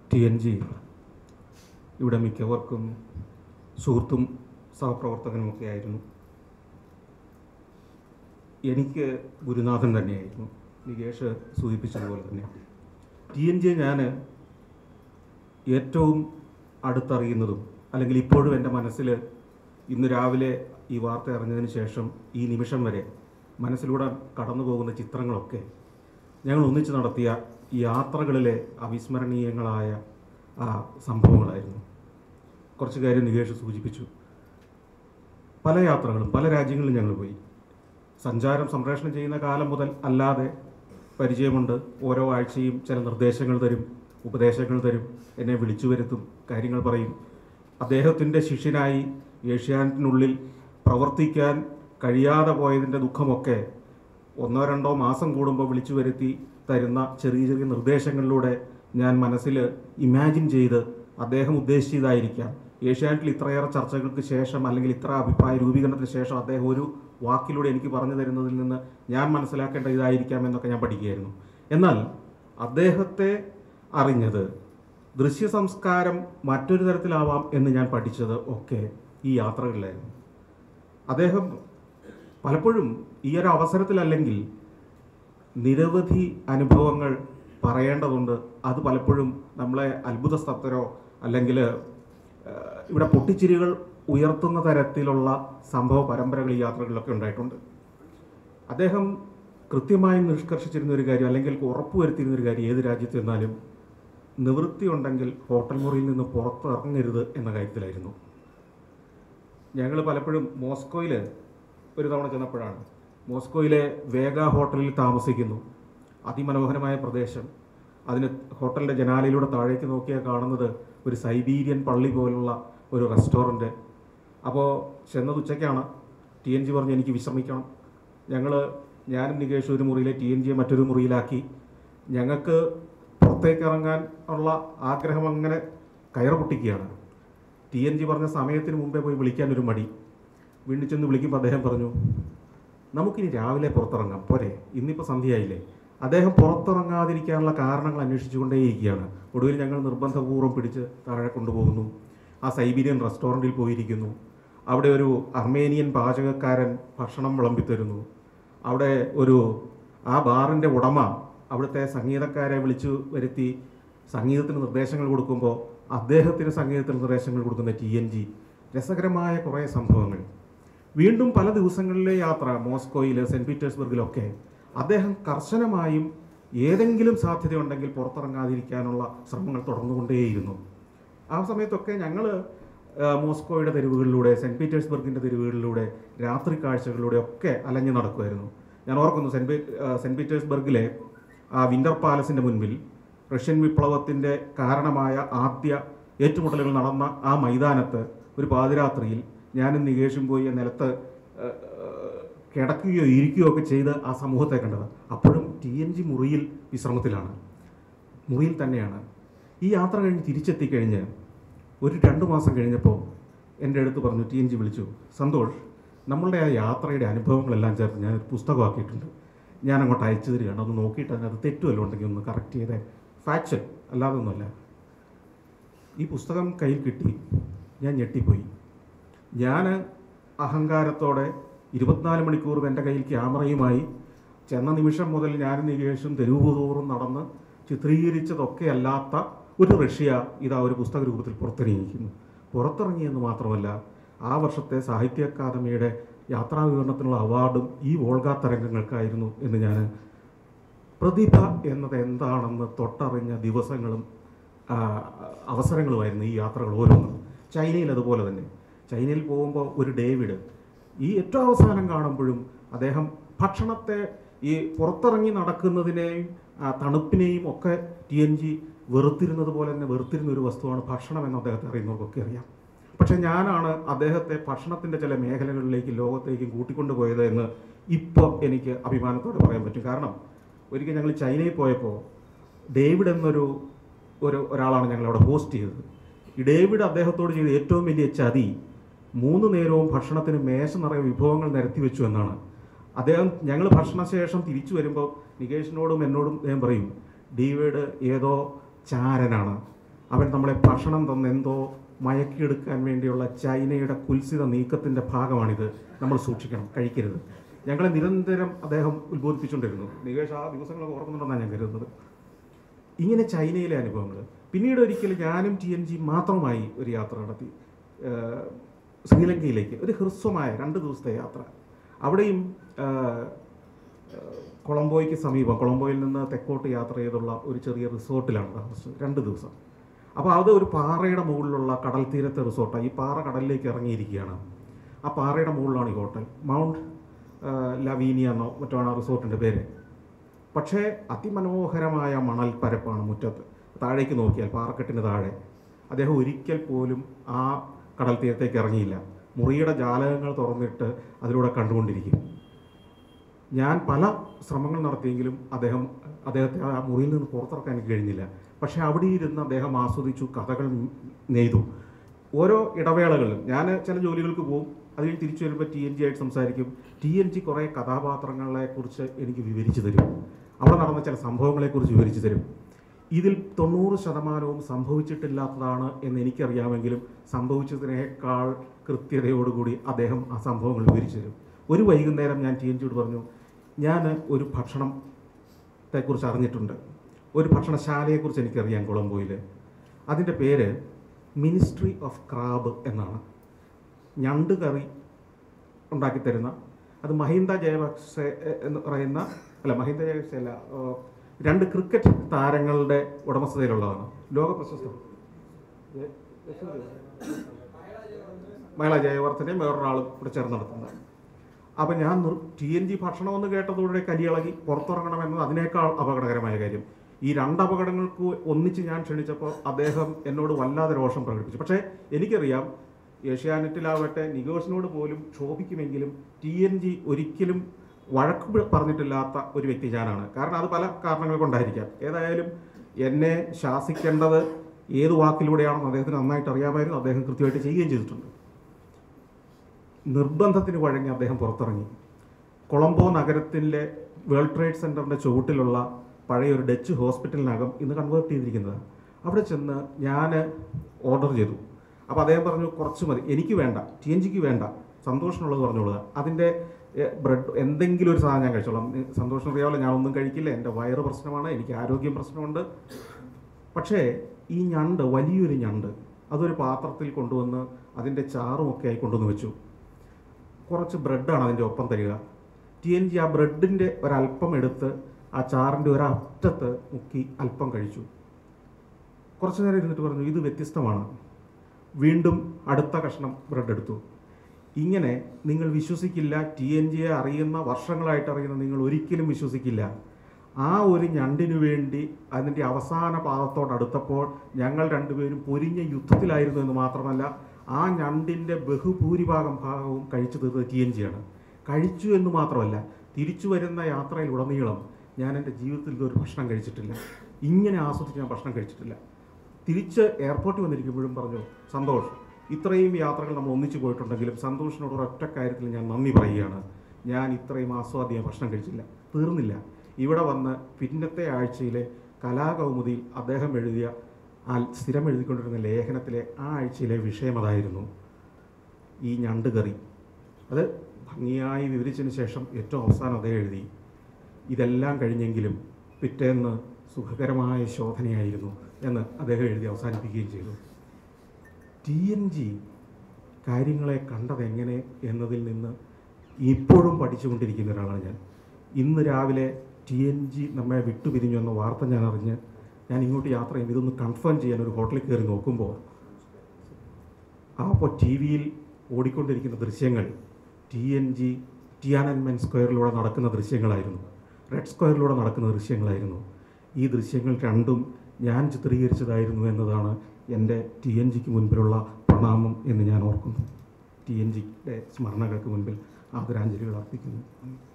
T N G ഇവിടെ മിക്കവർക്കും സുഹൃത്തും സഹപ്രവർത്തകനുമൊക്കെ ആയിരുന്നു എനിക്ക് ഗുരുനാഥൻ തന്നെയായിരുന്നു നികേഷ് സൂചിപ്പിച്ചതുപോലെ തന്നെ ടി എൻ ജിയെ ഞാൻ ഏറ്റവും അടുത്തറിയുന്നതും അല്ലെങ്കിൽ ഇപ്പോഴും എൻ്റെ മനസ്സിൽ ഇന്ന് രാവിലെ ഈ വാർത്ത അറിഞ്ഞതിന് ശേഷം ഈ നിമിഷം വരെ മനസ്സിലൂടെ കടന്നു പോകുന്ന ചിത്രങ്ങളൊക്കെ ഞങ്ങൾ ഒന്നിച്ച് നടത്തിയ യാത്രകളിലെ അവിസ്മരണീയങ്ങളായ ആ സംഭവങ്ങളായിരുന്നു കുറച്ച് കാര്യം നികേഷ് സൂചിപ്പിച്ചു പല യാത്രകളും പല രാജ്യങ്ങളിലും ഞങ്ങൾ പോയി സഞ്ചാരം സംപ്രേഷണം ചെയ്യുന്ന കാലം മുതൽ അല്ലാതെ പരിചയമുണ്ട് ഓരോ ആഴ്ചയും ചില നിർദ്ദേശങ്ങൾ തരും ഉപദേശങ്ങൾ തരും എന്നെ വിളിച്ചു വരുത്തും കാര്യങ്ങൾ പറയും അദ്ദേഹത്തിൻ്റെ ശിഷ്യനായി ഏഷ്യാനെറ്റിനുള്ളിൽ പ്രവർത്തിക്കാൻ കഴിയാതെ പോയതിൻ്റെ ദുഃഖമൊക്കെ ഒന്നോ രണ്ടോ മാസം കൂടുമ്പോൾ വിളിച്ചു വരുത്തി തരുന്ന ചെറിയ ചെറിയ നിർദ്ദേശങ്ങളിലൂടെ ഞാൻ മനസ്സിൽ ഇമാജിൻ ചെയ്ത് അദ്ദേഹം ഉദ്ദേശിച്ചതായിരിക്കാം ഏഷ്യാനെറ്റിൽ ഇത്രയേറെ ചർച്ചകൾക്ക് ശേഷം അല്ലെങ്കിൽ ഇത്ര അഭിപ്രായ രൂപീകരണത്തിന് ശേഷം അദ്ദേഹം ഒരു വാക്കിലൂടെ എനിക്ക് പറഞ്ഞു തരുന്നതിൽ നിന്ന് ഞാൻ മനസ്സിലാക്കേണ്ട ഇതായിരിക്കാം എന്നൊക്കെ ഞാൻ പഠിക്കുകയായിരുന്നു എന്നാൽ അദ്ദേഹത്തെ അറിഞ്ഞത് ദൃശ്യ സംസ്കാരം മറ്റൊരു തരത്തിലാവാം എന്ന് ഞാൻ പഠിച്ചത് ഒക്കെ ഈ യാത്രകളിലായിരുന്നു അദ്ദേഹം പലപ്പോഴും ഈ ഒരു അവസരത്തിലല്ലെങ്കിൽ നിരവധി അനുഭവങ്ങൾ പറയേണ്ടതുണ്ട് അത് പലപ്പോഴും നമ്മളെ അത്ഭുതസ്തബ്ധരോ അല്ലെങ്കിൽ ഏഹ്, ഇവിടെ പൊട്ടിച്ചിരികൾ ഉയർത്തുന്ന തരത്തിലുള്ള സംഭവ പരമ്പരകൾ ഈ യാത്രകളിലൊക്കെ ഉണ്ടായിട്ടുണ്ട് അദ്ദേഹം കൃത്യമായും നിഷ്കർഷിച്ചിരുന്ന ഒരു കാര്യം അല്ലെങ്കിൽ ഉറപ്പുവരുത്തിയിരുന്ന ഒരു കാര്യം ഏത് രാജ്യത്ത് ചെന്നാലും നിവൃത്തി ഉണ്ടെങ്കിൽ ഹോട്ടൽ മുറിയിൽ നിന്ന് പുറത്തിറങ്ങരുത് എന്ന കാര്യത്തിലായിരുന്നു ഞങ്ങൾ പലപ്പോഴും മോസ്കോയിൽ ഒരു തവണ ചെന്നപ്പോഴാണ് മോസ്കോയിലെ വേഗ ഹോട്ടലിൽ താമസിക്കുന്നു അതിമനോഹരമായ പ്രദേശം അതിന് ഹോട്ടലിൻ്റെ ജനാലയിലൂടെ താഴേക്ക് നോക്കിയാൽ കാണുന്നത് ഒരു സൈബീരിയൻ പള്ളി പോലുള്ള ഒരു റെസ്റ്റോറൻറ്റ് അപ്പോൾ ചെന്നത് ഉച്ചയ്ക്കാണ് ടി എൻ ജി പറഞ്ഞ് എനിക്ക് വിശ്രമിക്കണം ഞങ്ങൾ ഞാനും നികേഷ് ഒരു മുറിയിലെ ടി എൻ ജിയെ മറ്റൊരു മുറിയിലാക്കി ഞങ്ങൾക്ക് പുറത്തേക്ക് ഇറങ്ങാൻ ഉള്ള ആഗ്രഹം അങ്ങനെ കയറ് പൊട്ടിക്കുകയാണ് ടി എൻ ജി പറഞ്ഞ സമയത്തിന് മുമ്പേ പോയി വിളിക്കാനൊരു മടി വീണ്ടും ചെന്ന് വിളിക്കുമ്പോൾ അദ്ദേഹം പറഞ്ഞു നമുക്കിനി രാവിലെ പുറത്തിറങ്ങാം പോരെ ഇന്നിപ്പോൾ സന്ധ്യയായില്ലേ അദ്ദേഹം പുറത്തിറങ്ങാതിരിക്കാനുള്ള കാരണങ്ങൾ അന്വേഷിച്ചുകൊണ്ടേയിരിക്കുകയാണ് ഒടുവിൽ ഞങ്ങൾ നിർബന്ധപൂർവ്വം പിടിച്ച് താഴെ കൊണ്ടുപോകുന്നു ആ സൈബീരിയൻ റെസ്റ്റോറൻറ്റിൽ പോയിരിക്കുന്നു അവിടെ ഒരു അർമേനിയൻ പാചകക്കാരൻ ഭക്ഷണം വിളമ്പിത്തരുന്നു അവിടെ ഒരു ആ ബാറിൻ്റെ ഉടമ അവിടുത്തെ സംഗീതക്കാരെ വിളിച്ചു വരുത്തി സംഗീതത്തിന് നിർദ്ദേശങ്ങൾ കൊടുക്കുമ്പോൾ അദ്ദേഹത്തിന് സംഗീതത്തിന് നിർദ്ദേശങ്ങൾ കൊടുക്കുന്ന ടി എൻ ജി രസകരമായ കുറേ സംഭവങ്ങൾ വീണ്ടും പല ദിവസങ്ങളിലെ യാത്ര മോസ്കോയിൽ സെൻറ്റ് പീറ്റേഴ്സ്ബർഗിലൊക്കെ അദ്ദേഹം കർശനമായും ഏതെങ്കിലും സാധ്യതയുണ്ടെങ്കിൽ പുറത്തിറങ്ങാതിരിക്കാനുള്ള ശ്രമങ്ങൾ തുടർന്നുകൊണ്ടേയിരുന്നു ആ സമയത്തൊക്കെ ഞങ്ങൾ മോസ്കോയുടെ തെരുവുകളിലൂടെ സെൻറ്റ് പീറ്റേഴ്സ്ബർഗിൻ്റെ തെരുവുകളിലൂടെ രാത്രി കാഴ്ചകളിലൂടെ ഒക്കെ അലഞ്ഞു നടക്കുമായിരുന്നു ഞാൻ ഓർക്കുന്നു സെൻറ്റ് പീ ആ, സെൻറ്റ് പീറ്റേഴ്സ്ബർഗിലെ ആ വിൻ്റർ പാലസിൻ്റെ മുൻപിൽ റഷ്യൻ വിപ്ലവത്തിൻ്റെ കാരണമായ ആദ്യ ഏറ്റുമുട്ടലുകൾ നടന്ന ആ മൈതാനത്ത് ഒരു പാതിരാത്രിയിൽ ഞാനും നികേഷും പോയി ആ നിലത്ത് ആ, ആ, കിടക്കുകയോ ഇരിക്കുകയോ ഒക്കെ ചെയ്ത് ആ സമൂഹത്തെ കണ്ടത് അപ്പോഴും ടി എൻ ജി മുറിയിൽ വിശ്രമത്തിലാണ് മുറിയിൽ തന്നെയാണ് ഈ യാത്ര കഴിഞ്ഞ് തിരിച്ചെത്തിക്കഴിഞ്ഞ് ഒരു രണ്ട് മാസം കഴിഞ്ഞപ്പോൾ എൻ്റെ അടുത്ത് പറഞ്ഞു ടി എൻ ജി വിളിച്ചു സന്തോഷ് നമ്മളുടെ ആ യാത്രയുടെ അനുഭവങ്ങളെല്ലാം ചേർത്ത് ഞാൻ ഒരു പുസ്തകമാക്കിയിട്ടുണ്ട് ഞാൻ അങ്ങോട്ട് അയച്ചു തരികയാണ് ഒന്ന് നോക്കിയിട്ട് അതിനകത്ത് തെറ്റുമല്ലോ ഉണ്ടെങ്കിൽ ഒന്ന് കറക്റ്റ് ചെയ്തേ ഫാക്ഷൻ അല്ലാതെ ഒന്നുമല്ല ഈ പുസ്തകം കയ്യിൽ കിട്ടി ഞാൻ ഞെട്ടിപ്പോയി ഞാൻ അഹങ്കാരത്തോടെ ഇരുപത്തിനാല് മണിക്കൂറും എൻ്റെ കയ്യിൽ ക്യാമറയുമായി ചെന്ന നിമിഷം മുതൽ ഞാനും നികേഷും തെരുവ് തോറും നടന്ന് ചിത്രീകരിച്ചതൊക്കെ അല്ലാത്ത ഒരു റഷ്യ ഇതാ ഒരു പുസ്തക രൂപത്തിൽ പുറത്തിറങ്ങിയിരിക്കുന്നു പുറത്തിറങ്ങിയെന്ന് മാത്രമല്ല ആ വർഷത്തെ സാഹിത്യ അക്കാദമിയുടെ യാത്രാ വിവരണത്തിനുള്ള അവാർഡും ഈ വോൾഗ തരംഗങ്ങൾക്കായിരുന്നു എന്ന് ഞാൻ പ്രതിഭ എന്നത് എന്താണെന്ന് തൊട്ടറിഞ്ഞ ദിവസങ്ങളും ആ, അവസരങ്ങളുമായിരുന്നു ഈ യാത്രകൾ ഓരോന്നും ചൈനയിൽ അതുപോലെ തന്നെ ചൈനയിൽ പോകുമ്പോൾ ഒരു ഡേവിഡ് ഈ ഏറ്റവും അവസാനം കാണുമ്പോഴും അദ്ദേഹം ഭക്ഷണത്തെ ഈ പുറത്തിറങ്ങി നടക്കുന്നതിനെയും ആ, തണുപ്പിനെയും ഒക്കെ ടി എൻ ജി വെറുത്തിരുന്നത് പോലെ തന്നെ വെറുത്തിരുന്ന ഒരു വസ്തുവാണ് ഭക്ഷണം എന്ന് അദ്ദേഹത്തെ അറിയുന്നവർക്കൊക്കെ അറിയാം പക്ഷെ ഞാനാണ് അദ്ദേഹത്തെ ഭക്ഷണത്തിൻ്റെ ചില മേഖലകളിലേക്ക് ലോകത്തേക്ക് കൂട്ടിക്കൊണ്ടുപോയത് എന്ന് ഇപ്പോൾ എനിക്ക് അഭിമാനത്തോടെ പറയാൻ പറ്റും കാരണം ഒരിക്കൽ ഞങ്ങൾ ചൈനയിൽ പോയപ്പോൾ ഡേവിഡ് എന്നൊരു ഒരു ഒരാളാണ് ഞങ്ങൾ അവിടെ ഹോസ്റ്റ് ചെയ്തത് ഈ ഡേവിഡ് അദ്ദേഹത്തോട് ചെയ്ത ഏറ്റവും വലിയ ചതി മൂന്ന് നേരവും ഭക്ഷണത്തിന് മേശ നിറയെ വിഭവങ്ങൾ നിരത്തി വെച്ചു എന്നാണ് അദ്ദേഹം ഞങ്ങൾ ഭക്ഷണശേഷം തിരിച്ചു വരുമ്പോൾ നികേഷിനോടും എന്നോടും അദ്ദേഹം പറയും ഡേവിഡ് ഏതോ ചാരനാണ് അവൻ നമ്മളെ ഭക്ഷണം തന്ന് എന്തോ മയക്കിയെടുക്കാൻ വേണ്ടിയുള്ള ചൈനയുടെ കുൽസിത നീക്കത്തിൻ്റെ ഭാഗമാണിത് നമ്മൾ സൂക്ഷിക്കണം കഴിക്കരുത് ഞങ്ങളെ നിരന്തരം അദ്ദേഹം ഉത്ബോധിപ്പിച്ചുകൊണ്ടിരുന്നു നികേഷ് ആ ദിവസങ്ങളൊക്കെ ഓർക്കുന്നുണ്ടെന്നാണ് ഞാൻ കരുതുന്നത് ഇങ്ങനെ ചൈനയിലെ അനുഭവങ്ങൾ പിന്നീട് ഒരിക്കൽ ഞാനും ടി എൻ ജി മാത്രമായി ഒരു യാത്ര നടത്തി ഏഹ് ശ്രീലങ്കയിലേക്ക് ഒരു ഹ്രസ്വമായ രണ്ട് ദിവസത്തെ യാത്ര അവിടെയും ഏഹ്, ഏഹ്, കൊളംബോയ്ക്ക് സമീപം കൊളംബോയിൽ നിന്ന് തെക്കോട്ട് യാത്ര ചെയ്തുള്ള ഒരു ചെറിയ റിസോർട്ടിലാണ് താമസിച്ചത് രണ്ട് ദിവസം അപ്പോൾ അത് ഒരു പാറയുടെ മുകളിലുള്ള കടൽ തീരത്തെ റിസോർട്ടാണ് ഈ പാറ കടലിലേക്ക് ഇറങ്ങിയിരിക്കുകയാണ് ആ പാറയുടെ മുകളിലാണ് ഈ ഹോട്ടൽ മൗണ്ട് ഏഹ്, ലവീനിയ എന്നോ മറ്റോ ആണ് ആ റിസോർട്ടിൻ്റെ പേര് പക്ഷേ അതിമനോഹരമായ മണൽ പരപ്പാണ് മുറ്റത്ത് താഴേക്ക് നോക്കിയാൽ പാറക്കെട്ടിന് താഴെ അദ്ദേഹം ഒരിക്കൽ പോലും ആ കടൽ തീരത്തേക്ക് ഇറങ്ങിയില്ല മുറിയുടെ ജാലകങ്ങൾ തുറന്നിട്ട് അതിലൂടെ കണ്ടുകൊണ്ടിരിക്കും ഞാൻ പല ശ്രമങ്ങൾ നടത്തിയെങ്കിലും അദ്ദേഹം അദ്ദേഹത്തെ ആ മുറിയിൽ നിന്ന് പുറത്തിറക്കാൻ എനിക്ക് കഴിഞ്ഞില്ല പക്ഷേ അവിടെ ഇരുന്ന് അദ്ദേഹം ആസ്വദിച്ചു കഥകൾ നെയ്തു ഓരോ ഇടവേളകളിലും ഞാൻ ചില ജോലികൾക്ക് പോകും അതിൽ തിരിച്ചു വരുമ്പോൾ ടി എൻ ജി ആയിട്ട് സംസാരിക്കും ടി എൻ ജി കുറേ കഥാപാത്രങ്ങളെ കുറിച്ച് എനിക്ക് വിവരിച്ചു തരും അവിടെ നടന്ന ചില സംഭവങ്ങളെക്കുറിച്ച് വിവരിച്ചു തരും ഇതിൽ തൊണ്ണൂറ് ശതമാനവും സംഭവിച്ചിട്ടില്ലാത്തതാണ് എന്ന് എനിക്കറിയാമെങ്കിലും സംഭവിച്ചതിനേക്കാൾ കൃത്യതയോടുകൂടി അദ്ദേഹം ആ സംഭവങ്ങൾ വിവരിച്ചു തരും ഒരു വൈകുന്നേരം ഞാൻ ടി എൻ ജിയോട് പറഞ്ഞു ഞാൻ ഒരു ഭക്ഷണത്തെക്കുറിച്ച് അറിഞ്ഞിട്ടുണ്ട് ഒരു ഭക്ഷണശാലയെക്കുറിച്ച് എനിക്കറിയാം കൊളംബോയിൽ അതിൻ്റെ പേര് മിനിസ്ട്രി ഓഫ് ക്രാബ് എന്നാണ് ഞണ്ട് കറി ഉണ്ടാക്കി തരുന്ന അത് മഹിന്ദ ജയപക്ഷ എന്ന് പറയുന്ന അല്ല മഹിന്ദ ജയപക്ഷ അല്ല ഏഹ്, രണ്ട് ക്രിക്കറ്റ് താരങ്ങളുടെ ഉടമസ്ഥതയിലുള്ളതാണ് ലോക പ്രശസ്തം ജയ- മഹിള ജയവർദ്ധനെയും വേറൊരാളും കൂടെ ചേർന്ന് നടത്തുന്നത് അപ്പം ഞാൻ ടി എൻ ജി ഭക്ഷണം എന്ന് കേട്ടതോടെ കലിയിളകി പുറത്തിറങ്ങണമെന്നത് അതിനേക്കാൾ അപകടകരമായ കാര്യം ഈ രണ്ട് അപകടങ്ങൾക്ക് ഒന്നിച്ച് ഞാൻ ക്ഷണിച്ചപ്പോൾ അദ്ദേഹം എന്നോട് വല്ലാതെ രോഷം പ്രകടിപ്പിച്ചു പക്ഷേ എനിക്കറിയാം ഏഷ്യാനെറ്റിലാവട്ടെ നിഗോസിനോട് പോലും ക്ഷോഭിക്കുമെങ്കിലും ടി എൻ ജി ഒരിക്കലും വഴക്ക് പ- പറഞ്ഞിട്ടില്ലാത്ത ഒരു വ്യക്തി ഞാനാണ് കാരണം അത് പല കാരണങ്ങൾ കൊണ്ടായിരിക്കാം ഏതായാലും എന്നെ ശാസിക്കേണ്ടത് ഏത് വാക്കിലൂടെയാണെന്ന് അദ്ദേഹത്തിന് നന്നായിട്ട് അറിയാമായിരുന്നു അദ്ദേഹം കൃത്യമായിട്ട് ചെയ്യുകയും ചെയ്തിട്ടുണ്ട് നിർബന്ധത്തിന് വഴങ്ങി അദ്ദേഹം പുറത്തിറങ്ങി കൊളംബോ നഗരത്തിലെ വേൾഡ് ട്രേഡ് സെൻറ്ററിൻ്റെ ചുവട്ടിലുള്ള പഴയ ഒരു ഡച്ച് ഹോസ്പിറ്റലിനകം ഇന്ന് കൺവേർട്ട് ചെയ്തിരിക്കുന്നത് അവിടെ ചെന്ന് ഞാൻ ഓർഡർ ചെയ്തു അപ്പോൾ അദ്ദേഹം പറഞ്ഞു കുറച്ച് മതി എനിക്ക് വേണ്ട ടി എൻ ജിക്ക് വേണ്ട സന്തോഷമുള്ളത് പറഞ്ഞോളുക അതിൻ്റെ ബ്രെഡ് എന്തെങ്കിലും ഒരു സാധനം ഞാൻ കഴിച്ചോളാം നി- സന്തോഷം അറിയാമല്ലോ ഞാനൊന്നും കഴിക്കില്ല എൻ്റെ വയറ് പ്രശ്നമാണ് എനിക്ക് ആരോഗ്യം പ്രശ്നമുണ്ട് പക്ഷേ ഈ ഞണ്ട് വലിയൊരു ഞണ്ട് അതൊരു പാത്രത്തിൽ കൊണ്ടുവന്ന് അതിൻ്റെ ചാറുമൊക്കെ ആയി കൊണ്ടുവന്ന് വെച്ചു കുറച്ച് ബ്രെഡാണ് അതിൻ്റെ ഒപ്പം തരിക ടി എൻ ജി ആ ബ്രെഡിൻ്റെ ഒരല്പം എടുത്ത് ആ ചാറിൻ്റെ ഒരറ്റത്ത് മുക്കി അല്പം കഴിച്ചു കുറച്ച് നേരം ഇരുന്നിട്ട് പറഞ്ഞു ഇത് വ്യത്യസ്തമാണ് വീണ്ടും അടുത്ത കഷ്ണം ബ്രെഡ് എടുത്തു ഇങ്ങനെ നിങ്ങൾ വിശ്വസിക്കില്ല ടി എൻ ജിയെ അറിയുന്ന വർഷങ്ങളായിട്ട് അറിയുന്ന നിങ്ങൾ ഒരിക്കലും വിശ്വസിക്കില്ല ആ ഒരു ഞണ്ടിനു വേണ്ടി അതിൻ്റെ അവസാന പാദത്തോടടുത്തപ്പോൾ ഞങ്ങൾ രണ്ടുപേരും പൊരിഞ്ഞ യുദ്ധത്തിലായിരുന്നു എന്ന് മാത്രമല്ല ആ ഞണ്ടിൻ്റെ ബഹുഭൂരിഭാഗം ഭാഗവും കഴിച്ചു തീർത്തത് ടി എൻ ജിയാണ് കഴിച്ചു എന്ന് മാത്രമല്ല തിരിച്ചു വരുന്ന യാത്രയിലുടനീളം ഞാൻ എൻ്റെ ജീവിതത്തിൽ ഇതൊരു ഭക്ഷണം കഴിച്ചിട്ടില്ല ഇങ്ങനെ ആസ്വദിച്ച് ഞാൻ ഭക്ഷണം കഴിച്ചിട്ടില്ല തിരിച്ച് എയർപോർട്ടിൽ വന്നിരിക്കുമ്പോഴും പറഞ്ഞു സന്തോഷ് ഇത്രയും യാത്രകൾ നമ്മൾ ഒന്നിച്ചു പോയിട്ടുണ്ടെങ്കിലും സന്തോഷിനോട് ഒരൊറ്റ കാര്യത്തിൽ ഞാൻ നന്ദി പറയുകയാണ് ഞാൻ ഇത്രയും ആസ്വാദ്യം ഭക്ഷണം കഴിച്ചില്ല തീർന്നില്ല ഇവിടെ വന്ന് പിന്നത്തെ ആഴ്ചയിലെ കലാകൗമുദിയിൽ അദ്ദേഹം എഴുതിയ ആ സ്ഥിരം എഴുതിക്കൊണ്ടിരുന്ന ലേഖനത്തിലെ ആ ആഴ്ചയിലെ വിഷയം അതായിരുന്നു ഈ ഞണ്ട് കറി അത് ഭംഗിയായി വിവരിച്ചതിന് ശേഷം ഏറ്റവും അവസാനം അതേ എഴുതി ഇതെല്ലാം കഴിഞ്ഞെങ്കിലും പിറ്റേന്ന് സുഖകരമായ ശോധനയായിരുന്നു എന്ന് അദ്ദേഹം എഴുതി അവസാനിപ്പിക്കുകയും ചെയ്തു ടി എൻ ജി കാര്യങ്ങളെ കണ്ടത് എങ്ങനെ എന്നതിൽ നിന്ന് ഇപ്പോഴും പഠിച്ചുകൊണ്ടിരിക്കുന്ന ഒരാളാണ് ഞാൻ ഇന്ന് രാവിലെ ടി എൻ ജി നമ്മെ വിട്ടുപിരിഞ്ഞു എന്ന വാർത്ത ഞാൻ അറിഞ്ഞ് ഞാൻ ഇങ്ങോട്ട് യാത്ര ചെയ്യും ഇതൊന്ന് കൺഫേം ചെയ്യാൻ ഒരു ഹോട്ടലിൽ കയറി നോക്കുമ്പോൾ ആ അപ്പോൾ ടി വിയിൽ ഓടിക്കൊണ്ടിരിക്കുന്ന ദൃശ്യങ്ങൾ ടി എൻ ജി ടിയാനൻമെൻ സ്ക്വയറിലൂടെ നടക്കുന്ന ദൃശ്യങ്ങളായിരുന്നു റെഡ് സ്ക്വയറിലൂടെ നടക്കുന്ന ദൃശ്യങ്ങളായിരുന്നു ഈ ദൃശ്യങ്ങൾ രണ്ടും ഞാൻ ചിത്രീകരിച്ചതായിരുന്നു എന്നതാണ് എൻ്റെ ടി എൻ ജിക്ക് മുൻപിലുള്ള പ്രണാമം എന്ന് ഞാൻ ഓർക്കുന്നു ടി എൻ ജിയുടെ സ്മരണകൾക്ക് മുൻപിൽ ആദരാഞ്ജലികൾ അർപ്പിക്കുന്നു